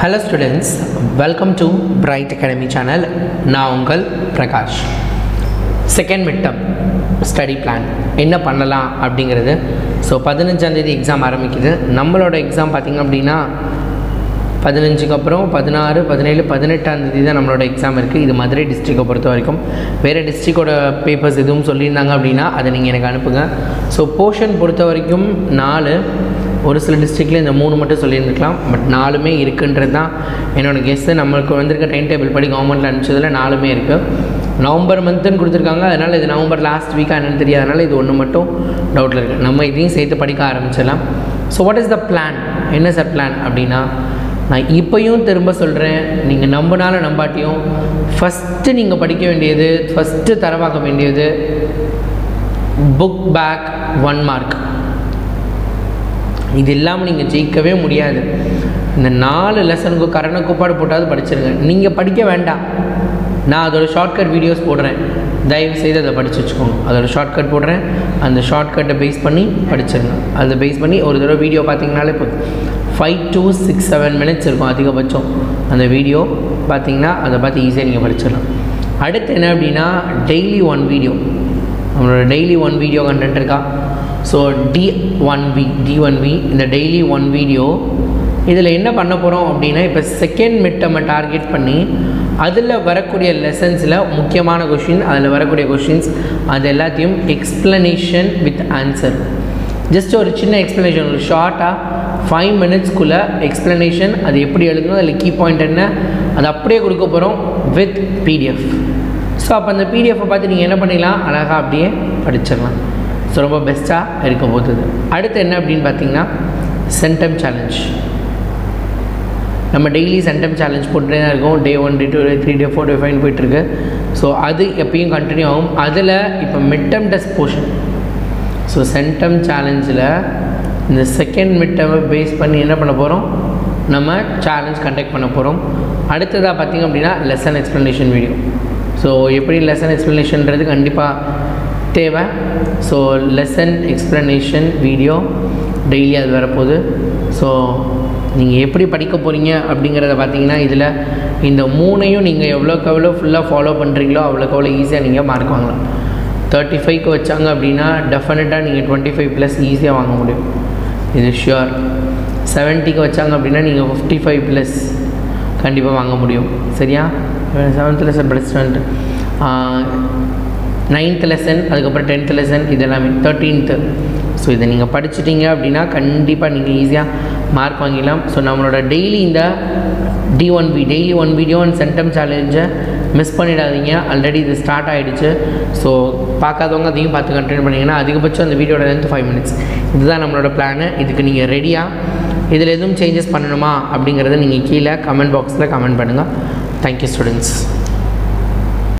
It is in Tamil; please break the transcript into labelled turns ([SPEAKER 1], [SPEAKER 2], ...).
[SPEAKER 1] hello students welcome to bright academy channel நான் உங்கள் Prakash second midterm study plan என்ன பண்ணலாம் அப்படிங்கிறது ஸோ பதினஞ்சாந்தேதி எக்ஸாம் ஆரம்பிக்குது நம்மளோட எக்ஸாம் பார்த்திங்க அப்படின்னா பதினஞ்சுக்கு அப்புறம் பதினாறு பதினேழு பதினெட்டாந்தேதி தான் நம்மளோட எக்ஸாம் இருக்குது இது மதுரை டிஸ்ட்ரிக்டை பொறுத்த வரைக்கும் வேறு டிஸ்ட்ரிக்டோட பேப்பர்ஸ் எதுவும் சொல்லியிருந்தாங்க அப்படின்னா அதை நீங்கள் எனக்கு அனுப்புங்க ஸோ போர்ஷன் பொறுத்த வரைக்கும் நாலு ஒரு சில டிஸ்ட்ரிக்டில் இந்த மூணு மட்டும் சொல்லியிருந்துக்கலாம் பட் நாலுமே இருக்குன்றது தான் என்னோடய கெஸ்ட்டு நம்மளுக்கு வந்திருக்க டைம் டேபிள் படி கவர்மெண்ட்டில் அனுப்பிச்சதில் நாலுமே இருக்குது நவம்பர் மந்த்துன்னு கொடுத்துருக்காங்க அதனால் இது நவம்பர் லாஸ்ட் வீக்காக என்னென்னு தெரியாதனால இது ஒன்று மட்டும் டவுட்டில் இருக்குது நம்ம இதையும் சேர்த்து படிக்க ஆரம்பிச்சிடலாம் so what is the plan என்ன சார் பிளான் அப்படின்னா நான் இப்போயும் திரும்ப சொல்கிறேன் நீங்கள் நம்பினாலும் நம்பாட்டியும் ஃபஸ்ட்டு நீங்கள் படிக்க வேண்டியது ஃபஸ்ட்டு தரவாக்க வேண்டியது புக் பேக் ஒன் மார்க் இது இல்லாமல் நீங்கள் ஜெயிக்கவே முடியாது இந்த நாலு லெசனுக்கு கரண கூப்பாடு போட்டாவது படிச்சிருங்க நீங்கள் படிக்க வேண்டாம் நான் அதோட ஷார்ட்கட் வீடியோஸ் போடுறேன் தயவு செய்து அதை படித்து வச்சுக்கோங்க அதோட ஷார்ட்கட் போடுறேன் அந்த ஷார்ட்கட்டை பேஸ் பண்ணி படிச்சிருங்க அதை பேஸ் பண்ணி ஒரு தடவை வீடியோ பார்த்தீங்கனாலே போதும் five to six seven minutes இருக்கும் அதிகபட்சம் அந்த வீடியோ பார்த்தீங்கன்னா அதை பார்த்து ஈஸியாக நீங்கள் படிச்சிடலாம் அடுத்து என்ன அப்படின்னா டெய்லி ஒன் வீடியோ நம்மளோட டெய்லி ஒன் வீடியோ கண்டென்ட் இருக்கா so D one V D one V இந்த டெய்லி ஒன் வீடியோ இதில் என்ன பண்ண போகிறோம் அப்படின்னா இப்போ செகண்ட் மிட்டமை டார்கெட் பண்ணி அதில் வரக்கூடிய லெசன்ஸில் முக்கியமான கொஷின் அதில் வரக்கூடிய கொஷின்ஸ் அது எல்லாத்தையும் எக்ஸ்ப்ளனேஷன் வித் ஆன்சர் ஜஸ்ட் ஒரு சின்ன எக்ஸ்ப்ளனேஷன் ஒரு ஷார்ட்டாக ஃபைவ் மினிட்ஸ்க்குள்ளே எக்ஸ்ப்ளனேஷன் அது எப்படி எழுதணும் அதில் கீ பாயிண்ட் என்ன அது அப்படியே கொடுக்க போகிறோம் வித் பிடிஎஃப் ஸோ அப்போ அந்த பிடிஎஃப்பை பார்த்து நீங்கள் என்ன பண்ணிடலாம் அழகாக அப்படியே படிச்சிடலாம் ஸோ ரொம்ப பெஸ்ட்டாக இருக்க போகுது அடுத்து என்ன அப்படின்னு பார்த்தீங்கன்னா சென்டம் சேலஞ்ச் நம்ம டெய்லி சென்டம் சேலஞ்ச் போட்டுட்டே தான் இருக்கோம் day one day two day three day four day five போயிட்டுருக்கு ஸோ அது எப்பயும் கண்டினியூ ஆகும் அதில் இப்போ midterm test portion so centum சேலஞ்சில் இந்த செகண்ட் மிட்டமை பேஸ் பண்ணி என்ன பண்ண போகிறோம் நம்ம சேலஞ்ச் கண்டக்ட் பண்ண போகிறோம் அடுத்ததாக பார்த்திங்க அப்படின்னா லெசன் எக்ஸ்ப்ளனேஷன் வீடியோ ஸோ எப்படி லெசன் எக்ஸ்ப்ளனேஷன்றது கண்டிப்பாக தேவை so lesson explanation video daily அது வரப்போகுது ஸோ நீங்கள் எப்படி படிக்க போகிறீங்க அப்படிங்கிறத பார்த்தீங்கன்னா இதில் இந்த மூணையும் நீங்கள் எவ்வளோக்கு எவ்வளோ ஃபுல்லாக ஃபாலோ பண்ணுறீங்களோ அவ்வளோக்கு அவ்வளோ ஈஸியாக நீங்கள் மார்க் வாங்கலாம் தேர்ட்டி ஃபைவ்க்கு வச்சாங்க அப்படின்னா டெஃபினட்டாக நீங்கள் டுவெண்ட்டி ஃபைவ் ப்ளஸ் ஈஸியாக வாங்க முடியும் இது ஷுர் செவன்ட்டிக்கு வச்சாங்க அப்படின்னா நீங்கள் ஃபிஃப்டி ஃபைவ் ப்ளஸ் கண்டிப்பாக வாங்க முடியும் சரியா செவன்த் லெசன் படிச்சுட்டு நைன்த் லெசன் அதுக்கப்புறம் டென்த் லெசன் இது எல்லாமே தேர்ட்டீன்த்து ஸோ இதை நீங்கள் படிச்சிட்டிங்க அப்படின்னா கண்டிப்பாக நீங்கள் ஈஸியாக மார்க் வாங்கிடலாம் ஸோ நம்மளோட டெய்லி இந்த D one V daily one video and centum சேலஞ்சை மிஸ் பண்ணிடாதீங்க ஆல்ரெடி இது ஸ்டார்ட் ஆகிடுச்சு ஸோ பார்க்காதவங்க அதையும் பார்த்து கண்டினியூ பண்ணிங்கன்னா அதிகபட்சம் அந்த வீடியோட லென்த் ஃபைவ் மினிட்ஸ் இதுதான் நம்மளோட பிளானு இதுக்கு நீங்கள் ரெடியாக இதில் எதுவும் சேஞ்சஸ் பண்ணணுமா அப்படிங்கிறத நீங்கள் கீழே கமெண்ட் பாக்ஸில் கமெண்ட் பண்ணுங்கள் தேங்க்யூ ஸ்டூடெண்ட்ஸ்